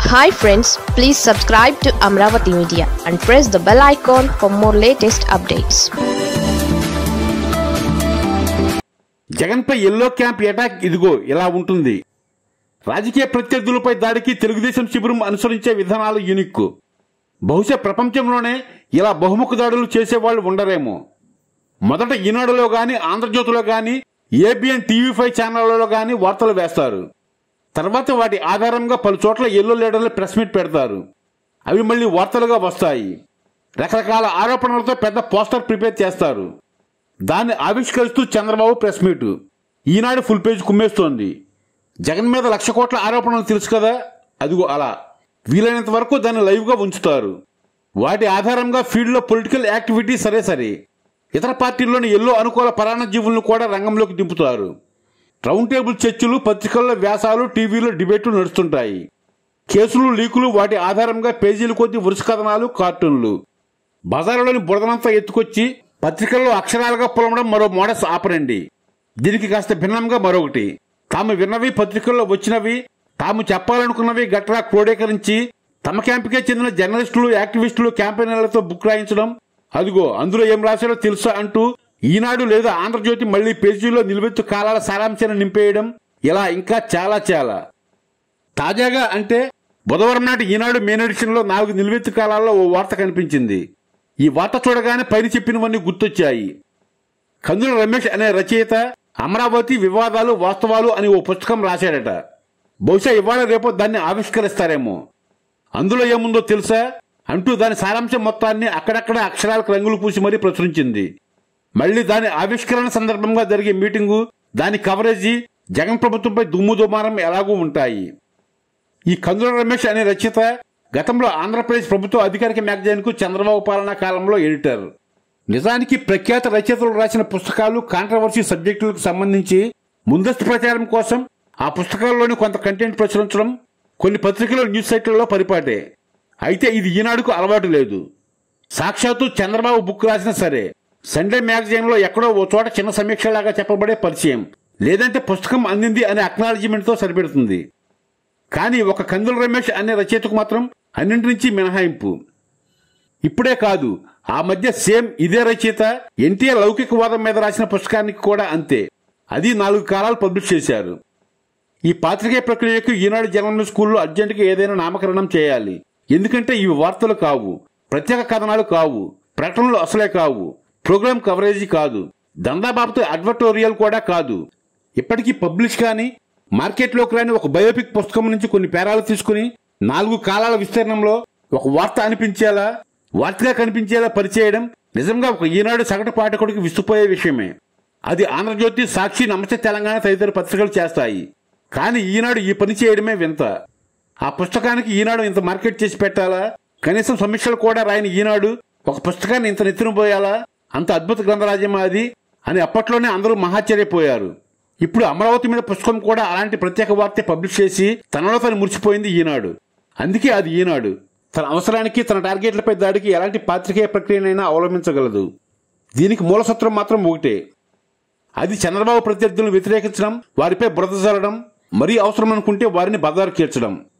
hi friends please subscribe to Amaravati media and press the bell icon for more latest updates జగన్పై yellow camp attack ఇదిగో ఇలా ఉంటుంది రాజకీయ ప్రత్యర్థులపై దాడికి తెలుగుదేశం శిబిరం అనుసరించే విధానాలు యూనిక్ బహుశా ప్రపంచంలోనే ఇలా బహుముఖ దాడులు చేసేవాళ్ళు ఉండరేమో మొదట ఈనాడులో గాని ఆంధ్రజ్యోతిలో గాని ఏబిఎన్ టీవీ ఫైవ్ ఛానళ్లలో గాని వార్తలు వేస్తారు తర్వాత వాటి ఆధారంగా పలు చోట్ల ఎల్లో లీడర్లు ప్రెస్ మీట్ పెడతారు అవి మళ్ళీ వార్తలుగా వస్తాయి రకరకాల ఆరోపణలతో పెద్ద పోస్టర్ ప్రిపేర్ చేస్తారు దాన్ని ఆవిష్కరిస్తూ Chandrababu press meet Eenadu full page కుమ్మేస్తోంది జగన్ మీద లక్ష కోట్ల ఆరోపణలు తెలుసు కదా అదిగో అలా వీలైనంత వరకు దాన్ని లైవ్గా ఉంచుతారు వాటి ఆధారంగా ఫీల్డ్లో పొలిటికల్ యాక్టివిటీ సరే సరే ఇతర పార్టీల్లోని ఎల్లో అనుకూల పరాణజీవులను కూడా రంగంలోకి దింపుతారు రౌండ్ టేబుల్ చర్చలు పత్రికల్లో వ్యాసాలు టీవీలో డిబేట్లు నడుస్తుంటాయి కేసులు లీకులు వాటి ఆధారంగా పేజీల కొద్ది వరుస కథనాలు కార్టూన్లు బజారులోని బురదనంతా ఎత్తుకొచ్చి పత్రికల్లో అక్షరాలుగా పొలమడం మరో మోడస్ ఆపరండి దీనికి కాస్త భిన్నంగా మరొకటి తాము విన్నవి పత్రికల్లో వచ్చినవి తాము చెప్పాలనుకున్నవి గట్రా క్రోడీకరించి తమ క్యాంపుకే చెందిన జర్నలిస్టులు యాక్టివిస్టులు క్యాంపెయినర్లతో బుక్ రాయించడం అదిగో అందులో ఏం రాశారో తెలుసా అంటూ ఈనాడు లేదా ఆంధ్రజ్యోతి మళ్లీ పేజీలో నిలువెత్తు కాలాల సారాంశాన్ని నింపేయడం ఇలా ఇంకా చాలా చాలా తాజాగా అంటే బుధవారం నాటి ఈనాడు మెయిన్ ఎడిషన్ లో నాలుగు నిలువెత్తు కాలాల్లో ఓ వార్త కనిపించింది ఈ వార్త చూడగానే పైన చెప్పినవన్నీ గుర్తొచ్చాయి కందుల రమేష్ అనే రచయిత అమరావతి వివాదాలు వాస్తవాలు అని ఓ పుస్తకం రాశాడట బహుశా ఇవాళ రేపో దాన్ని ఆవిష్కరిస్తారేమో అందులో ఏముందో తెలుసా అంటూ దాని సారాంశం మొత్తాన్ని అక్కడక్కడ అక్షరాలకు రంగులు పూసి మరీ ప్రచురించింది మళ్లీ దాని ఆవిష్కరణ సందర్భంగా జరిగే మీటింగు దాని కవరేజీ జగన్ ప్రభుత్వంపై దుమ్ము దుమారం ఎలాగూ ఉంటాయి ఈ కందుల రమేష్ అనే రచయిత గతంలో ఆంధ్రప్రదేశ్ ప్రభుత్వ అధికారిక మ్యాగజైన్ కు చంద్రబాబు పాలనా కాలంలో ఎడిటర్ నిజానికి ప్రఖ్యాత రచయితలు రాసిన పుస్తకాలు కాంట్రవర్సీ సబ్జెక్టులకు సంబంధించి ముందస్తు ప్రచారం కోసం ఆ పుస్తకాల్లోని కొంత కంటెంట్ ప్రచురించడం కొన్ని పత్రికలు న్యూస్ సైట్లలో పరిపాటే అయితే ఇది ఈనాడుకు అలవాటు లేదు సాక్షాత్తు చంద్రబాబు బుక్ రాసినా సరే సండే మ్యాగజైన్ లో ఎక్కడో ఓ చోట చిన్న సమీక్షలాగా చెప్పబడే పరిచయం లేదంటే పుస్తకం అందింది అనే అక్నాలజీమెంట్ తో సరిపెడుతుంది కానీ ఒక కందుల రమేష్ అనే రచయితకు మాత్రం అన్నింటి నుంచి మినహాయింపు ఇప్పుడే కాదు ఆ మధ్య సేమ్ ఇదే రచయిత ఎన్టీఆర్ లౌకికవాదం మీద రాసిన పుస్తకానికి కూడా అంతే అది నాలుగు కాలాలు పబ్లిష్ చేశారు ఈ పాత్రికేయ ప్రక్రియకు ఈనాడు జర్నలిజం స్కూల్లో అర్జెంటుగా ఏదైనా నామకరణం చేయాలి ఎందుకంటే ఇవి వార్తలు కావు ప్రత్యేక కథనాలు కావు ప్రకటనలు అసలే కావు ప్రోగ్రామ్ కవరేజీ కాదు దందాబాబుతో అడ్వర్టోరియల్ కూడా కాదు ఇప్పటికీ పబ్లిష్ కానీ మార్కెట్లోకి రాని ఒక బయోపిక్ పుస్తకం నుంచి కొన్ని పేరాలు తీసుకుని నాలుగు కాలాల విస్తీర్ణంలో ఒక వార్త అనిపించేలా వార్తగా కనిపించేలా పరిచేయడం నిజంగా ఒక ఈనాడు సగటు పాఠకుడికి విస్తుపోయే విషయమే అది ఆంధ్రజ్యోతి సాక్షి నమస్తే తెలంగాణ తదితర పత్రికలు చేస్తాయి కానీ ఈనాడు ఈ పని చేయడమే వింత ఆ పుస్తకానికి ఈనాడు ఇంత మార్కెట్ చేసి పెట్టాలా కనీసం సమీక్షలు కూడా రాయని ఈనాడు ఒక పుస్తకాన్ని ఇంత నెత్తిన పోయాలా అంత అద్భుత గ్రంథరాజ్యమా అది అని అప్పట్లోనే అందరూ మహాశ్చర్యపోయారు ఇప్పుడు అమరావతి మీద పుస్తకం కూడా అలాంటి ప్రత్యేక వార్త పబ్లిష్ చేసి తనలో తను మురిసిపోయింది ఈనాడు అందుకే అది ఈనాడు తన అవసరానికి తన టార్గెట్లపై దాడికి ఎలాంటి పాత్రికేయ ప్రక్రియనైనా అవలంబించగలదు దీనికి మూలసూత్రం మాత్రం ఒకటే అది చంద్రబాబు ప్రత్యర్థులను వ్యతిరేకించడం వారిపై బురద జల్లడం మరీ అవసరం అనుకుంటే వారిని బదారు తీర్చడం